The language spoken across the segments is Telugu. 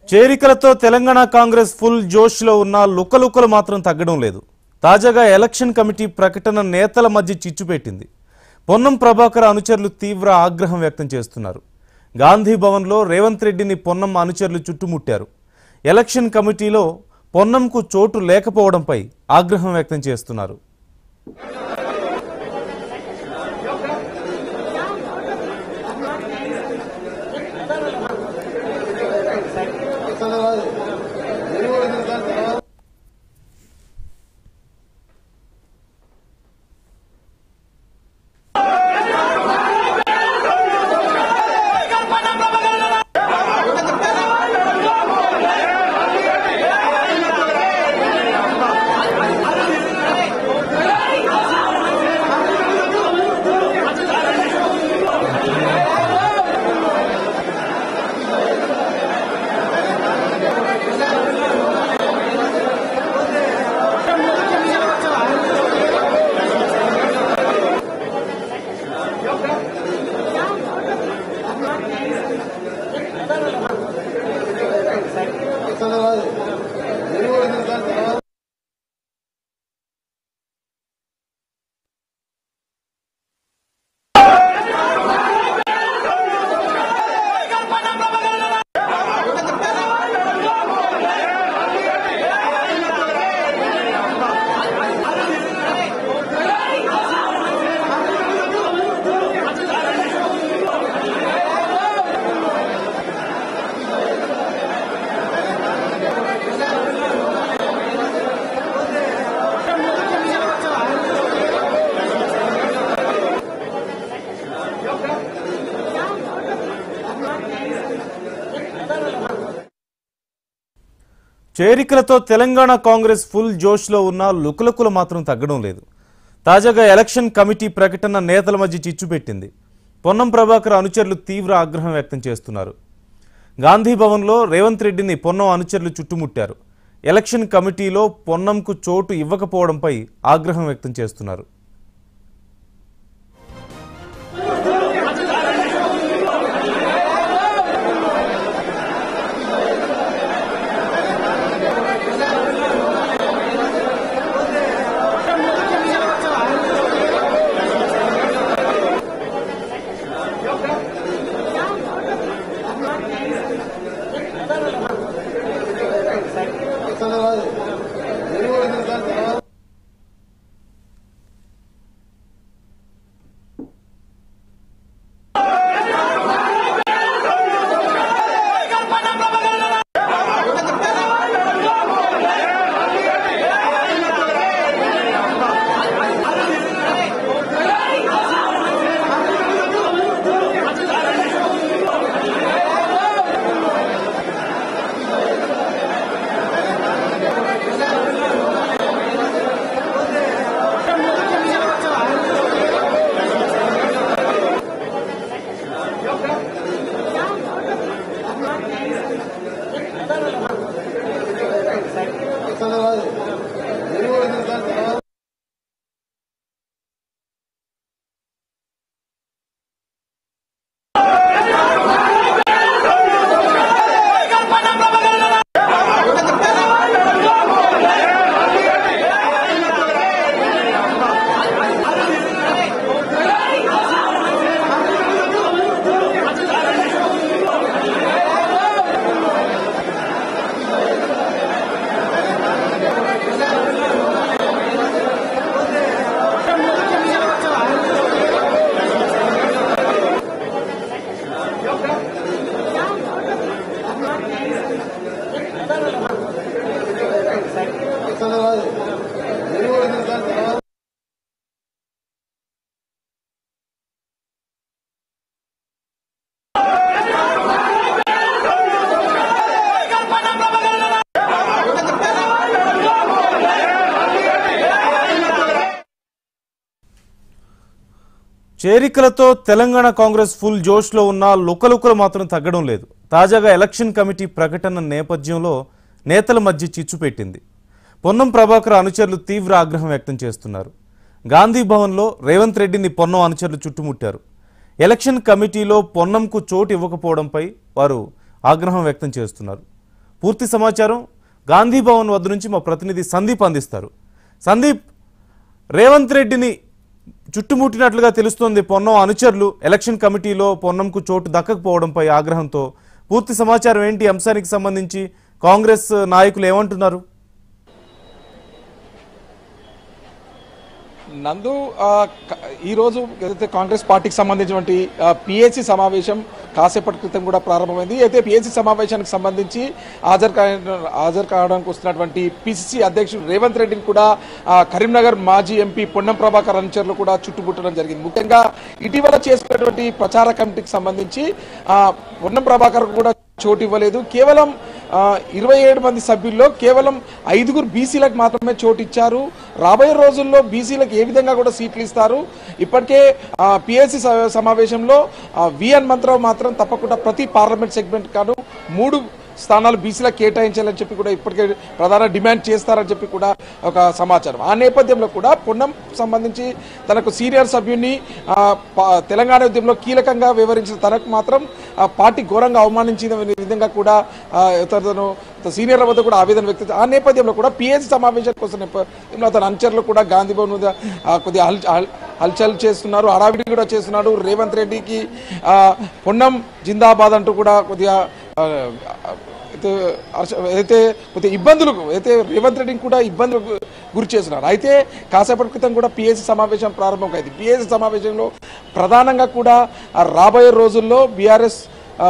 చేరికలతో తెలంగాణ కాంగ్రెస్ ఫుల్ జోష్లో ఉన్న లుక్కలుక్కలు మాత్రం తగ్గడం లేదు తాజాగా ఎలక్షన్ కమిటీ ప్రకటన నేతల మధ్య చిచ్చు పెట్టింది పొన్నం ప్రభాకర్ అనుచరులు తీవ్ర ఆగ్రహం వ్యక్తం చేస్తున్నారు గాంధీ భవన్లో రేవంత్ రెడ్డిని పొన్నం అనుచరులు చుట్టుముట్టారు ఎలక్షన్ కమిటీలో పొన్నంకు చోటు లేకపోవడంపై ఆగ్రహం వ్యక్తం చేస్తున్నారు చేరికలతో తెలంగాణ కాంగ్రెస్ ఫుల్ జోష్లో ఉన్న లుకులకులు మాత్రం తగ్గడం లేదు తాజాగా ఎలక్షన్ కమిటీ ప్రకటన నేతల మధ్య చిచ్చు పెట్టింది పొన్నం ప్రభాకర్ అనుచరులు తీవ్ర ఆగ్రహం వ్యక్తం చేస్తున్నారు గాంధీ భవన్లో రేవంత్ రెడ్డిని పొన్నం అనుచరులు చుట్టుముట్టారు ఎలక్షన్ కమిటీలో పొన్నంకు చోటు ఇవ్వకపోవడంపై ఆగ్రహం వ్యక్తం చేస్తున్నారు చేరికలతో తెలంగాణ కాంగ్రెస్ ఫుల్ జోష్లో ఉన్న లుకలుకలు మాత్రం తగ్గడం లేదు తాజాగా ఎలక్షన్ కమిటీ ప్రకటన నేపథ్యంలో నేతల మధ్య చిచ్చు పెట్టింది పొన్నం ప్రభాకర్ అనుచరులు తీవ్ర ఆగ్రహం వ్యక్తం చేస్తున్నారు గాంధీ భవన్లో రేవంత్ రెడ్డిని పొన్నం అనుచరులు చుట్టుముట్టారు ఎలక్షన్ కమిటీలో పొన్నంకు చోటు ఇవ్వకపోవడంపై వారు ఆగ్రహం వ్యక్తం చేస్తున్నారు పూర్తి సమాచారం గాంధీ భవన్ వద్ద నుంచి మా ప్రతినిధి సందీప్ అందిస్తారు సందీప్ రేవంత్ రెడ్డిని చుట్టుముట్టినట్లుగా తెలుస్తోంది పొన్నం అనుచరులు ఎలక్షన్ కమిటీలో పొన్నంకు చోటు దక్కకపోవడంపై ఆగ్రహంతో పూర్తి సమాచారం ఏంటి ఈ అంశానికి సంబంధించి కాంగ్రెస్ నాయకులు ఏమంటున్నారు నందు ఆ, క- ఈరోజు ఏదైతే కాంగ్రెస్ పార్టీకి సంబంధించినటువంటి పిఏసీ సమావేశం కాసేపటి క్రితం కూడా ప్రారంభమైంది అయితే పిఏసీ సమావేశానికి సంబంధించి హాజరు కా హాజరు కావడానికి వస్తున్నటువంటి పిసిసి అధ్యక్షుడు రేవంత్ రెడ్డిని కూడా ఆ, కరీంనగర్ మాజీ ఎంపీ పొన్నం ప్రభాకర్ అనుచరులు కూడా చుట్టుముట్టడం జరిగింది ముఖ్యంగా ఇటీవల చేసినటువంటి ప్రచార కమిటీకి సంబంధించి ఆ, పొన్నం ప్రభాకర్ కూడా చోటు ఇవ్వలేదు కేవలం ఆ, ఇరవై ఏడు మంది సభ్యుల్లో కేవలం ఐదుగురు బీసీలకు మాత్రమే చోటు ఇచ్చారు రాబోయే రోజుల్లో బీసీలకు ఏ విధంగా కూడా సీట్లు ఇస్తారు ఇప్పటికే పిఎస్సి సమావేశంలో ఆ, వి హనుమంతరావు మాత్రం తప్పకుండా ప్రతి పార్లమెంట్ సెగ్మెంట్ కాను మూడు స్థానాలు బీసీలకు కేటాయించాలని చెప్పి కూడా ఇప్పటికే ప్రధాన డిమాండ్ చేస్తారని చెప్పి కూడా ఒక సమాచారం ఆ నేపథ్యంలో కూడా పొన్నం సంబంధించి తనకు సీనియర్ సభ్యుని ఆ, పా- తెలంగాణ ఉద్యమంలో కీలకంగా వివరించిన తనకు మాత్రం ఆ పార్టీ ఘోరంగా అవమానించిన విధంగా కూడా ఆ, తను సీనియర్ల వద్ద కూడా ఆవేదన వ్యక్తం ఆ నేపథ్యంలో కూడా పిఎస్సి సమావేశానికి వస్తున్న నేపథ్యంలో తన అనుచరులు కూడా గాంధీ భవన్ వద్ద ఆ, కొద్దిగా హల్ హల్- హల్చల్ చేస్తున్నారు హడావిడి కూడా చేస్తున్నాడు రేవంత్ రెడ్డికి ఆ, పొన్నం జిందాబాద్ అంటూ కూడా కొద్దిగా ఆ, అయితే హర్ష- అయితే కొద్దిగా ఇబ్బందులకు అయితే రేవంత్ రెడ్డిని కూడా ఇబ్బందులకు గురి చేస్తున్నారు అయితే కాసేపటి క్రితం కూడా పిఎస్సి సమావేశం ప్రారంభమైంది పిఎస్సి సమావేశంలో ప్రధానంగా కూడా ఆ రాబోయే రోజుల్లో బీఆర్ఎస్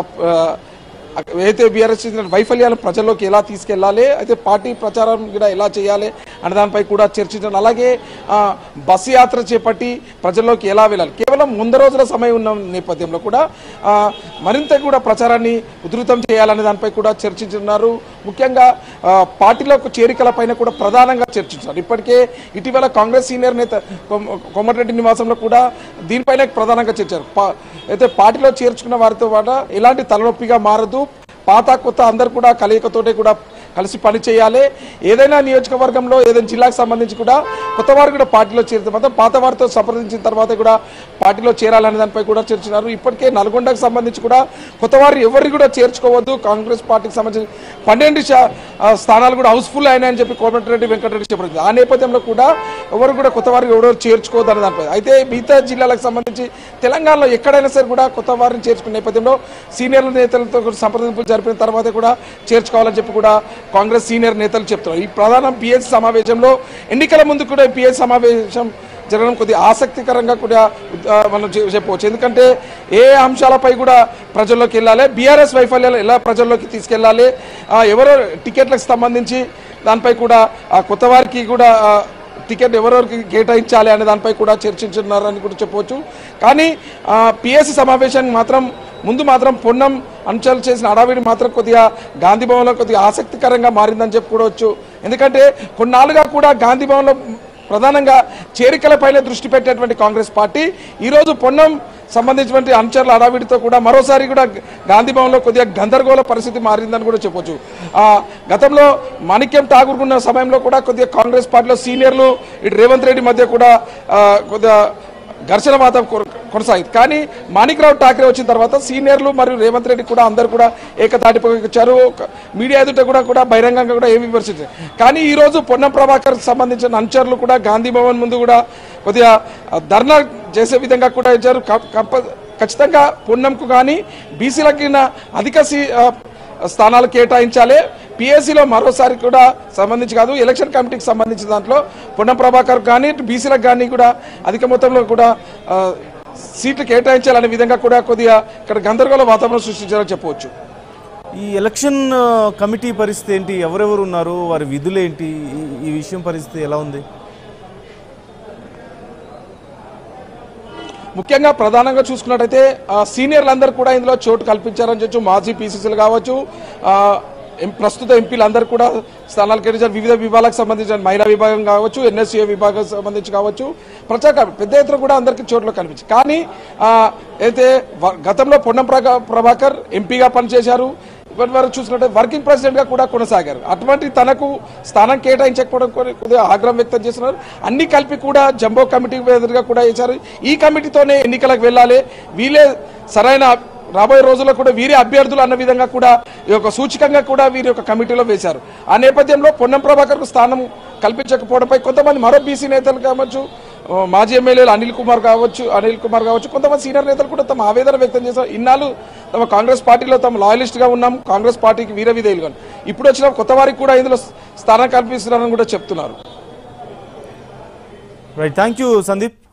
అయితే బీఆర్ఎస్ చేసిన వైఫల్యాలను ప్రజల్లోకి ఎలా తీసుకెళ్లాలి అయితే పార్టీ ప్రచారం కూడా ఎలా చేయాలి అనే దానిపై కూడా చర్చించడం అలాగే ఆ, బస్సు యాత్ర చేపట్టి ప్రజల్లోకి ఎలా వెళ్ళాలి కేవలం వంద రోజుల సమయం ఉన్న నేపథ్యంలో కూడా ఆ, మరింత కూడా ప్రచారాన్ని ఉధృతం చేయాలనే దానిపై కూడా చర్చించున్నారు ముఖ్యంగా ఆ, పార్టీలోకి చేరికల పైన కూడా ప్రధానంగా చర్చించారు ఇప్పటికే ఇటీవల కాంగ్రెస్ సీనియర్ నేత కొమ్- కోమటిరెడ్డి నివాసంలో కూడా దీనిపైన ప్రధానంగా చర్చారు పా- అయితే పార్టీలో చేర్చుకున్న వారితో పాటు ఎలాంటి తలనొప్పిగా మారదు పాత కొత్త అందరు కూడా కలయికతోటే కూడా కలిసి పని చేయాలి ఏదైనా నియోజకవర్గంలో ఏదైనా జిల్లాకు సంబంధించి కూడా కొత్త వారు కూడా పార్టీలో చేరితే మాత్రం పాత వారితో సంప్రదించిన తర్వాత కూడా పార్టీలో చేరాలనే దానిపై కూడా చర్చినారు ఇప్పటికే నల్గొండకు సంబంధించి కూడా కొత్త వారు ఎవరిని కూడా చేర్చుకోవద్దు కాంగ్రెస్ పార్టీకి సంబంధించి పన్నెండు శా- ఆ, స్థానాలు కూడా హౌస్ఫుల్ అయినాయని చెప్పి కోమటిరెడ్డి వెంకటరెడ్డి చెప్పడం ఆ నేపథ్యంలో కూడా ఎవరు కూడా కొత్త వారు ఎవరు చేర్చుకోవద్దు అనే దానిపై అయితే మిగతా జిల్లాలకు సంబంధించి తెలంగాణలో ఎక్కడైనా సరే కూడా కొత్త వారిని చేర్చుకునే నేపథ్యంలో సీనియర్ నేతలతో కూడా సంప్రదింపులు జరిపిన తర్వాత కూడా చేర్చుకోవాలని చెప్పి కూడా కాంగ్రెస్ సీనియర్ నేతలు చెప్తున్నారు ఈ ప్రధాన పిఎస్ సమావేశంలో ఎన్నికల ముందు కూడా పిఎస్ సమావేశం జరగడం కొద్దిగా ఆసక్తికరంగా కూడా ఆ, మనం చె- చెప్పవచ్చు ఎందుకంటే ఏ అంశాలపై కూడా ప్రజల్లోకి వెళ్ళాలి బీఆర్ఎస్ వైఫల్యాలు ఎలా ప్రజల్లోకి తీసుకెళ్ళాలి ఆ, ఎవరో టికెట్లకు సంబంధించి దానిపై కూడా ఆ, కొత్త వారికి కూడా ఆ, టికెట్ ఎవరెవరికి కేటాయించాలి అనే దానిపై కూడా చర్చించున్నారని కూడా చెప్పవచ్చు కానీ పిఎస్సి సమావేశానికి మాత్రం ముందు మాత్రం పొన్నం అంశాలు చేసిన అడావిడి మాత్రం కొద్దిగా గాంధీ భవన్లో కొద్దిగా ఆసక్తికరంగా మారిందని చెప్పుకోవచ్చు ఎందుకంటే కొన్నాళ్ళుగా కూడా గాంధీ భవన్లో ప్రధానంగా చేరికలపైనే దృష్టి పెట్టేటువంటి కాంగ్రెస్ పార్టీ ఈరోజు పొన్నం సంబంధించినటువంటి అనుచరుల అడావిడితో కూడా మరోసారి కూడా గాంధీ భవన్లో కొద్దిగా గందరగోళ పరిస్థితి మారిందని కూడా చెప్పొచ్చు ఆ, గతంలో మాణిక్యం ఠాగూర్ ఉన్న సమయంలో కూడా కొద్దిగా కాంగ్రెస్ పార్టీలో సీనియర్లు ఇటు రేవంత్ రెడ్డి మధ్య కూడా ఆ, కొద్దిగా ఘర్షణ వాతం కొనసాగింది కానీ మాణిక్రావు ఠాకరే వచ్చిన తర్వాత సీనియర్లు మరియు రేవంత్ రెడ్డి కూడా అందరు కూడా ఏకతాటిపై వచ్చారు ఒక మీడియా ఎదుట కూడా కూడా బహిరంగంగా కూడా ఏమి విమర్శించారు కానీ ఈ రోజు పొన్నం ప్రభాకర్ సంబంధించిన అనుచరులు కూడా గాంధీ భవన్ ముందు కూడా కొద్దిగా ఆ, ధర్నా చేసే విధంగా కూడా ఇచ్చారు కం- కంప- ఖచ్చితంగా పొన్నంకు కానీ బీసీలకి అధిక సీ- ఆ, స్థానాలు కేటాయించాలి పిఎస్సిలో మరోసారి కూడా సంబంధించి కాదు ఎలక్షన్ కమిటీకి సంబంధించిన దాంట్లో పొన్నం ప్రభాకర్ కానీ బీసీలకు కానీ కూడా అధిక మొత్తంలో కూడా ఆ, సీట్లు కేటాయించాలనే విధంగా కూడా కొద్దిగా ఇక్కడ గందరగోళ వాతావరణం సృష్టించాలని చెప్పవచ్చు ఈ ఎలక్షన్ ఆ, కమిటీ పరిస్థితి ఏంటి ఎవరెవరు ఉన్నారు వారి విధులేంటి ఈ- ఈ విషయం పరిస్థితి ఎలా ఉంది ముఖ్యంగా ప్రధానంగా చూసుకున్నట్టయితే ఆ, సీనియర్లందరూ కూడా ఇందులో చోటు కల్పించారని చెప్పచ్చు మాజీ పీసీసీలు కావచ్చు ఆ, ఎం- ప్రస్తుత ఎంపీలు అందరూ కూడా స్థానాలు కేటాయించారు వివిధ విభాగాలకు సంబంధించిన మహిళా విభాగం కావచ్చు ఎన్ఎస్సీ విభాగం సంబంధించి కావచ్చు ప్రచార కమిటీ పెద్ద ఎత్తున కూడా అందరికీ చోట్లు కనిపించింది కానీ ఆ, అయితే వ- గతంలో పొన్నం ప్రగా- ప్రభాకర్ ఎంపీగా పనిచేశారు ఇప్పటి వరకు చూసుకుంటే వర్కింగ్ ప్రెసిడెంట్ గా కూడా కొనసాగారు అటువంటి తనకు స్థానం కేటాయించకపోవడం కొ- కొద్దిగా ఆగ్రహం వ్యక్తం చేస్తున్నారు అన్ని కలిపి కూడా జంబో కమిటీ ఎదురుగా కూడా వేశారు ఈ కమిటీతోనే ఎన్నికలకు వెళ్ళాలి వీళ్ళే సరైన రాబోయే రోజుల్లో కూడా వీరి అభ్యర్థులు అన్న విధంగా కూడా ఈ యొక్క సూచికంగా కూడా వీరి యొక్క కమిటీలో వేశారు ఆ నేపథ్యంలో పొన్నం ప్రభాకర్కు స్థానం కల్పించకపోవడంపై కొంతమంది మరో బీసీ నేతలు కావచ్చు ఆ, మాజీ ఎమ్మెల్యేలు అనిల్ కుమార్ కావచ్చు అనిల్ కుమార్ కావచ్చు కొంతమంది సీనియర్ నేతలు కూడా తమ ఆవేదన వ్యక్తం చేశారు ఇన్నాళ్ళు తమ కాంగ్రెస్ పార్టీలో తమ లాయలిస్ట్ గా ఉన్నాం కాంగ్రెస్ పార్టీకి వీర విధేయులుగా ఇప్పుడు వచ్చిన కొత్త వారికి కూడా ఇందులో స్థానం కల్పిస్తున్నారని కూడా చెప్తున్నారు రైట్ థ్యాంక్ యూ సందీప్